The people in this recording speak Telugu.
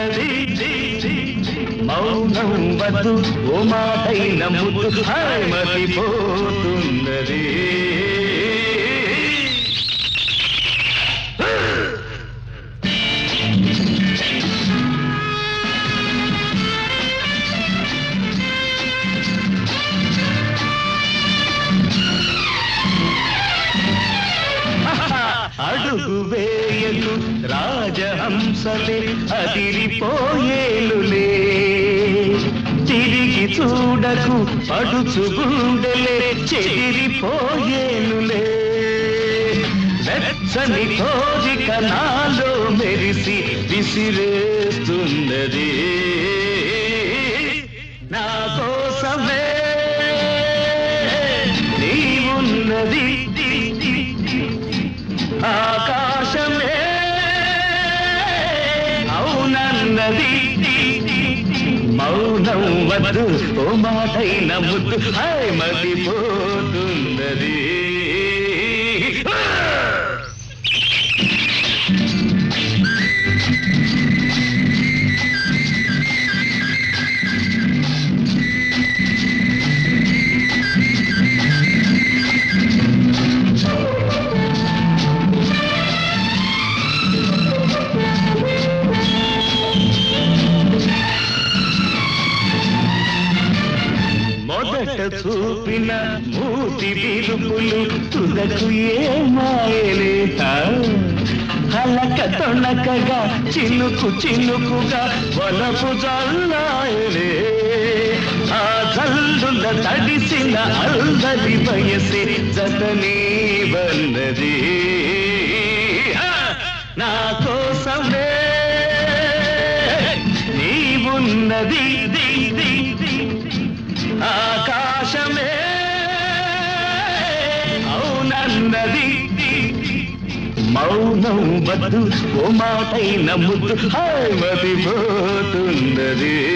నీవున్నది మౌనం వద్దు ఓ మాటైన ముద్దు హాయ్ మతిపోతున్నది అడుగు వేయకు రాజహంసలే అదిరిపోయేలులే తిరిగి చూడకు పడుచు గుండెలే చెదిరిపోయేలులే వెచ్చని కోరిక నాలో మెరిసి విసిరేస్తున్నది నా కోసమే నీవున్నది ఆకాశమే అవునన్నది మౌనం వద్దు ఓ మాటైన ముద్దు హాయ్ మతిపోతున్నది మొదట చూపిన మూతి విరుపులు తుదకు ఏ మాయలే హలక తొణకగా చినుకు చినుకుగా వలపు జల్లాయలే ఆ జల్లుల తడిసిన అల్లరి వయసే జతనీ వన్నది నా కోసమే నీవున్నది ఆకాశమే అవునన్నది మౌనం వద్దు ఓ మాటైన ముద్దు హాయ్ మతిపోతున్నది